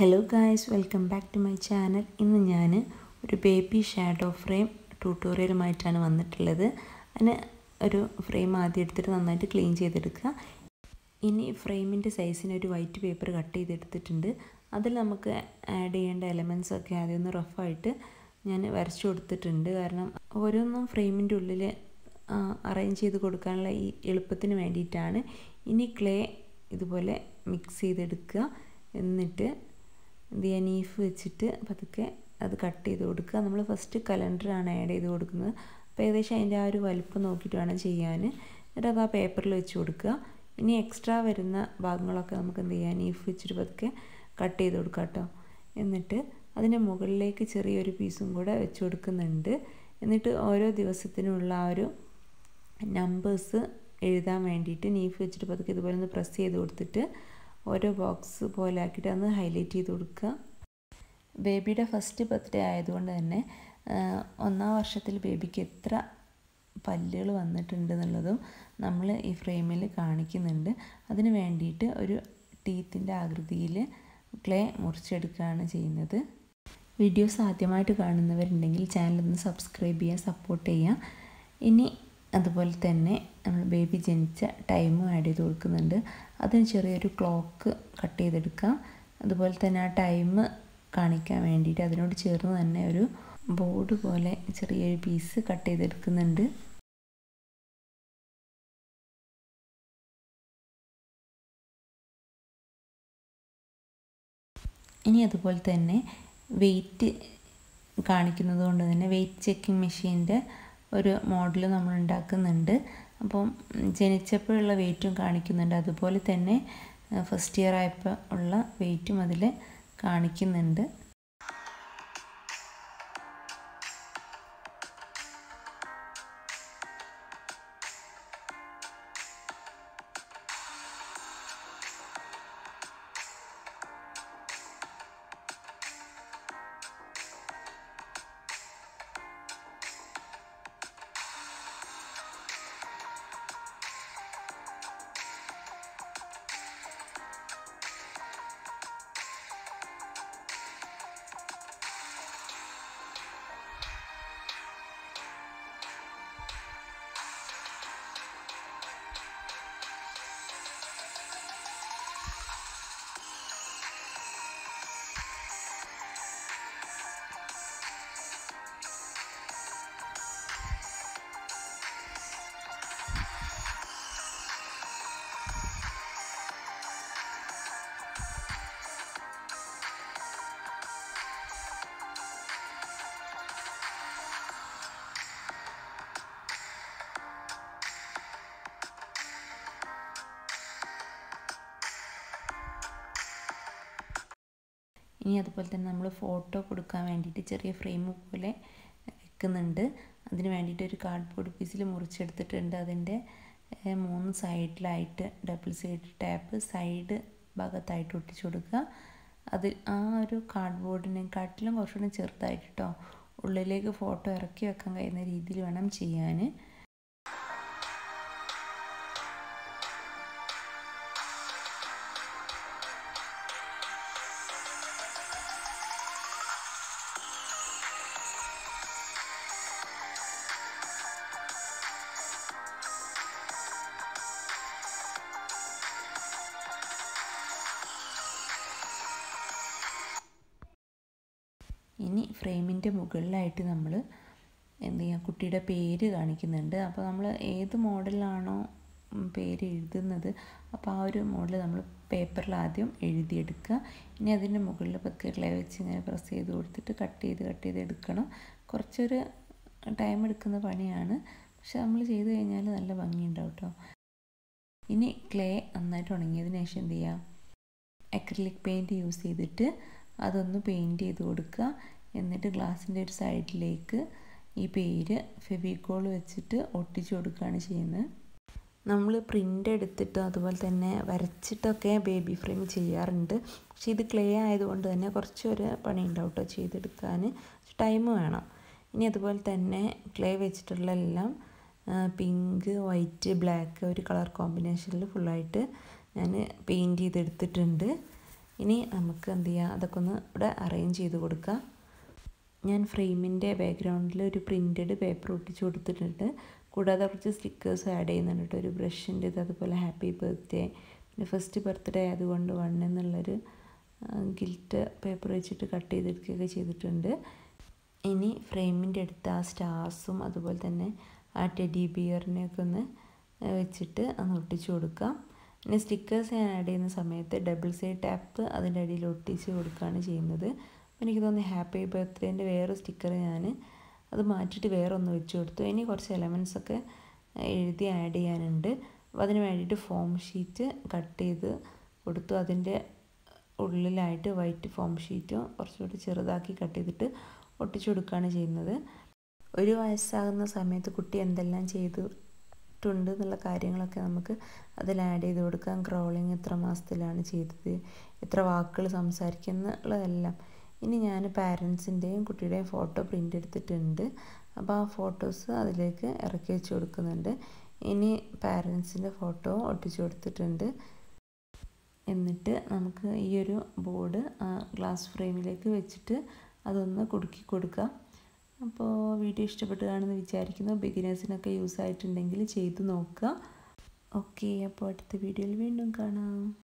hello guys welcome back to my channel ഇന്ന് ഞാൻ ഒരു ബേബി ഷാഡോ ഫ്രെയിം ട്യൂട്ടോറിയലുമായിട്ടാണ് വന്നിട്ടുള്ളത് അതിന് ഒരു ഫ്രെയിം ആദ്യം എടുത്തിട്ട് നന്നായിട്ട് ക്ലീൻ ചെയ്തെടുക്കുക ഇനി ഫ്രെയിമിൻ്റെ സൈസിന് ഒരു വൈറ്റ് പേപ്പർ കട്ട് ചെയ്തെടുത്തിട്ടുണ്ട് അതിൽ നമുക്ക് ആഡ് ചെയ്യേണ്ട എലമെൻസ് ഒക്കെ ആദ്യം ഒന്ന് റഫായിട്ട് ഞാൻ വരച്ചു കൊടുത്തിട്ടുണ്ട് കാരണം ഓരോന്നും ഫ്രെയിമിൻ്റെ ഉള്ളിൽ അറേഞ്ച് ചെയ്ത് കൊടുക്കാനുള്ള ഈ എളുപ്പത്തിന് വേണ്ടിയിട്ടാണ് ഇനി ക്ലേ ഇതുപോലെ മിക്സ് ചെയ്തെടുക്കുക എന്നിട്ട് എന്ത് ചെയ്യുക നീഫ് വെച്ചിട്ട് പതുക്കെ അത് കട്ട് ചെയ്ത് കൊടുക്കുക നമ്മൾ ഫസ്റ്റ് കലണ്ടറാണ് ആഡ് ചെയ്ത് കൊടുക്കുന്നത് അപ്പോൾ ഏകദേശം അതിൻ്റെ ആ ഒരു വലിപ്പം നോക്കിയിട്ട് വേണം ചെയ്യാൻ എന്നിട്ട് അത് ആ പേപ്പറിൽ വെച്ച് കൊടുക്കുക ഇനി എക്സ്ട്രാ വരുന്ന ഭാഗങ്ങളൊക്കെ നമുക്ക് എന്ത് ചെയ്യാം നീഫ് വെച്ചിട്ട് പതുക്കെ കട്ട് ചെയ്ത് കൊടുക്കുക കേട്ടോ എന്നിട്ട് അതിൻ്റെ മുകളിലേക്ക് ചെറിയൊരു പീസും കൂടെ വെച്ച് കൊടുക്കുന്നുണ്ട് എന്നിട്ട് ഓരോ ദിവസത്തിനുള്ള ആ ഒരു നമ്പേഴ്സ് എഴുതാൻ വേണ്ടിയിട്ട് നീഫ് വെച്ചിട്ട് പതുക്കെ ഇതുപോലെ ഒന്ന് പ്രസ് ചെയ്ത് കൊടുത്തിട്ട് ഓരോ ബോക്സ് പോലെ ആക്കിയിട്ട് ഒന്ന് ഹൈലൈറ്റ് ചെയ്ത് കൊടുക്കുക ബേബിയുടെ ഫസ്റ്റ് ബർത്ത്ഡേ ആയതുകൊണ്ട് തന്നെ ഒന്നാം വർഷത്തിൽ ബേബിക്ക് എത്ര പല്ലുകൾ വന്നിട്ടുണ്ട് എന്നുള്ളതും നമ്മൾ ഈ ഫ്രെയിമിൽ കാണിക്കുന്നുണ്ട് അതിന് വേണ്ടിയിട്ട് ഒരു ടീത്തിൻ്റെ ആകൃതിയിൽ ക്ലേ മുറിച്ചെടുക്കുകയാണ് ചെയ്യുന്നത് വീഡിയോസ് ആദ്യമായിട്ട് കാണുന്നവരുണ്ടെങ്കിൽ ചാനലൊന്ന് സബ്സ്ക്രൈബ് ചെയ്യുക സപ്പോർട്ട് ചെയ്യുക ഇനി അതുപോലെ തന്നെ നമ്മൾ ബേബി ജനിച്ച ടൈമും ആഡ് ചെയ്ത് കൊടുക്കുന്നുണ്ട് അതിന് ചെറിയൊരു ക്ലോക്ക് കട്ട് ചെയ്തെടുക്കാം അതുപോലെ തന്നെ ആ ടൈം കാണിക്കാൻ വേണ്ടിയിട്ട് അതിനോട് ചേർന്ന് തന്നെ ഒരു ബോർഡ് പോലെ ചെറിയൊരു പീസ് കട്ട് ചെയ്തെടുക്കുന്നുണ്ട് ഇനി അതുപോലെ തന്നെ വെയിറ്റ് കാണിക്കുന്നത് കൊണ്ട് തന്നെ വെയിറ്റ് ചെക്കിംഗ് മെഷീൻ്റെ ഒരു മോഡൽ നമ്മൾ ഉണ്ടാക്കുന്നുണ്ട് അപ്പം ജനിച്ചപ്പോഴുള്ള വെയിറ്റും കാണിക്കുന്നുണ്ട് അതുപോലെ തന്നെ ഫസ്റ്റ് ഇയർ ആയപ്പോൾ ഉള്ള വെയിറ്റും അതിൽ കാണിക്കുന്നുണ്ട് ഇനി അതുപോലെ തന്നെ നമ്മൾ ഫോട്ടോ കൊടുക്കാൻ വേണ്ടിയിട്ട് ചെറിയ ഫ്രെയിം പോലെ വെക്കുന്നുണ്ട് അതിന് വേണ്ടിയിട്ട് ഒരു കാർഡ്ബോർഡ് പീസിൽ മുറിച്ചെടുത്തിട്ടുണ്ട് അതിൻ്റെ മൂന്ന് സൈഡിലായിട്ട് ഡബിൾ സൈഡ് ടാപ്പ് സൈഡ് ഭാഗത്തായിട്ട് ഒട്ടിച്ചു കൊടുക്കുക അത് ആ ഒരു കാർഡ്ബോർഡിനെക്കാട്ടിലും കുറച്ചുകൂടി ചെറുതായിട്ട് കേട്ടോ ഉള്ളിലേക്ക് ഫോട്ടോ ഇറക്കി വെക്കാൻ കഴിയുന്ന രീതിയിൽ വേണം ചെയ്യാൻ ഇനി ഫ്രെയിമിൻ്റെ മുകളിലായിട്ട് നമ്മൾ എന്ത് ചെയ്യുക കുട്ടിയുടെ പേര് കാണിക്കുന്നുണ്ട് അപ്പോൾ നമ്മൾ ഏത് മോഡലാണോ പേര് എഴുതുന്നത് അപ്പോൾ ആ ഒരു മോഡൽ നമ്മൾ പേപ്പറിൽ ആദ്യം എഴുതിയെടുക്കുക ഇനി അതിൻ്റെ മുകളിൽ പതുക്കെ ക്ലേ വെച്ച് ഇങ്ങനെ പ്രസ് ചെയ്ത് കൊടുത്തിട്ട് കട്ട് ചെയ്ത് കട്ട് ചെയ്ത് എടുക്കണം കുറച്ചൊരു ടൈം എടുക്കുന്ന പണിയാണ് പക്ഷെ നമ്മൾ ചെയ്ത് കഴിഞ്ഞാൽ നല്ല ഭംഗിയുണ്ടാവും കേട്ടോ ഇനി ക്ലേ നന്നായിട്ട് ഉണങ്ങിയതിന് ശേഷം എന്ത് ചെയ്യുക അക്രിലിക് പെയിൻറ്റ് യൂസ് ചെയ്തിട്ട് അതൊന്ന് പെയിൻറ്റ് ചെയ്ത് കൊടുക്കുക എന്നിട്ട് ഗ്ലാസിൻ്റെ ഒരു സൈഡിലേക്ക് ഈ പേര് ഫെവിക്കോൾ വെച്ചിട്ട് ഒട്ടിച്ചു കൊടുക്കുകയാണ് ചെയ്യുന്നത് നമ്മൾ പ്രിൻ്റ് എടുത്തിട്ട് അതുപോലെ തന്നെ വരച്ചിട്ടൊക്കെ ബേബി ഫ്രെയിം ചെയ്യാറുണ്ട് പക്ഷേ ഇത് ക്ലേ ആയതുകൊണ്ട് തന്നെ കുറച്ചൊരു പണി ഉണ്ടാവും കേട്ടോ ചെയ്തെടുക്കാൻ ടൈം വേണം ഇനി അതുപോലെ തന്നെ ക്ലേ വെച്ചിട്ടുള്ള എല്ലാം പിങ്ക് വൈറ്റ് ബ്ലാക്ക് ഒരു കളർ കോമ്പിനേഷനിൽ ഫുള്ളായിട്ട് ഞാൻ പെയിൻറ്റ് ചെയ്തെടുത്തിട്ടുണ്ട് ഇനി നമുക്ക് എന്ത് ചെയ്യാം അതൊക്കെ ഒന്ന് ഇവിടെ അറേഞ്ച് ചെയ്ത് കൊടുക്കാം ഞാൻ ഫ്രെയിമിൻ്റെ ബാക്ക്ഗ്രൗണ്ടിൽ ഒരു പ്രിൻറ്റഡ് പേപ്പർ ഒട്ടിച്ച് കൊടുത്തിട്ടുണ്ട് കൂടാതെ കുറച്ച് സ്റ്റിക്കേഴ്സ് ആഡ് ചെയ്യുന്നുണ്ട് കേട്ടോ ഒരു ബ്രഷിൻ്റെ ഇത് അതുപോലെ ഹാപ്പി ബർത്ത്ഡേ പിന്നെ ഫസ്റ്റ് ബർത്ത്ഡേ ആയതുകൊണ്ട് വൺ എന്നുള്ളൊരു ഗിൽറ്റ് പേപ്പർ വെച്ചിട്ട് കട്ട് ചെയ്തെടുക്കുകയൊക്കെ ചെയ്തിട്ടുണ്ട് ഇനി ഫ്രെയിമിൻ്റെ അടുത്ത് ആ സ്റ്റാർസും അതുപോലെ തന്നെ ആ ടെഡി ബിയറിനെയൊക്കെ ഒന്ന് വെച്ചിട്ട് ഒന്ന് ഒട്ടിച്ചു കൊടുക്കാം പിന്നെ സ്റ്റിക്കേഴ്സ് ഞാൻ ആഡ് ചെയ്യുന്ന സമയത്ത് ഡബിൾ സൈഡ് ടാപ്പ് അതിൻ്റെ അടിയിൽ ഒട്ടിച്ച് കൊടുക്കുകയാണ് ചെയ്യുന്നത് അപ്പോൾ എനിക്ക് തോന്നി ഹാപ്പി ബർത്ത്ഡേൻ്റെ വേറെ സ്റ്റിക്കർ ഞാൻ അത് മാറ്റിയിട്ട് വേറെ ഒന്ന് വെച്ച് കൊടുത്തു ഇനി കുറച്ച് എലമെൻസ് ഒക്കെ എഴുതി ആഡ് ചെയ്യാനുണ്ട് അപ്പോൾ അതിന് വേണ്ടിയിട്ട് ഫോം ഷീറ്റ് കട്ട് ചെയ്ത് കൊടുത്തു അതിൻ്റെ ഉള്ളിലായിട്ട് വൈറ്റ് ഫോം ഷീറ്റും കുറച്ചുകൂടി ചെറുതാക്കി കട്ട് ചെയ്തിട്ട് ഒട്ടിച്ചു കൊടുക്കുകയാണ് ചെയ്യുന്നത് ഒരു വയസ്സാകുന്ന സമയത്ത് കുട്ടി എന്തെല്ലാം ചെയ്തിട്ടുണ്ട് എന്നുള്ള കാര്യങ്ങളൊക്കെ നമുക്ക് അതിൽ ആഡ് ചെയ്ത് കൊടുക്കാം ക്രോളിങ് എത്ര മാസത്തിലാണ് ചെയ്തത് എത്ര വാക്കുകൾ സംസാരിക്കുന്നുള്ളതെല്ലാം ഇനി ഞാൻ പാരൻസിൻ്റെയും കുട്ടിയുടെയും ഫോട്ടോ പ്രിൻ്റ് എടുത്തിട്ടുണ്ട് അപ്പോൾ ആ ഫോട്ടോസ് അതിലേക്ക് ഇറക്കി വെച്ച് കൊടുക്കുന്നുണ്ട് ഇനി പാരൻസിൻ്റെ ഫോട്ടോ ഒട്ടിച്ചു കൊടുത്തിട്ടുണ്ട് എന്നിട്ട് നമുക്ക് ഈ ഒരു ബോർഡ് ഗ്ലാസ് ഫ്രെയിമിലേക്ക് വെച്ചിട്ട് അതൊന്ന് കുടുക്കി കൊടുക്കാം അപ്പോൾ വീഡിയോ ഇഷ്ടപ്പെട്ട് കാണുമെന്ന് വിചാരിക്കുന്നു ബിഗിനേഴ്സിനൊക്കെ യൂസ് ആയിട്ടുണ്ടെങ്കിൽ ചെയ്ത് നോക്കുക ഓക്കെ അപ്പോൾ അടുത്ത വീഡിയോയിൽ വീണ്ടും കാണാം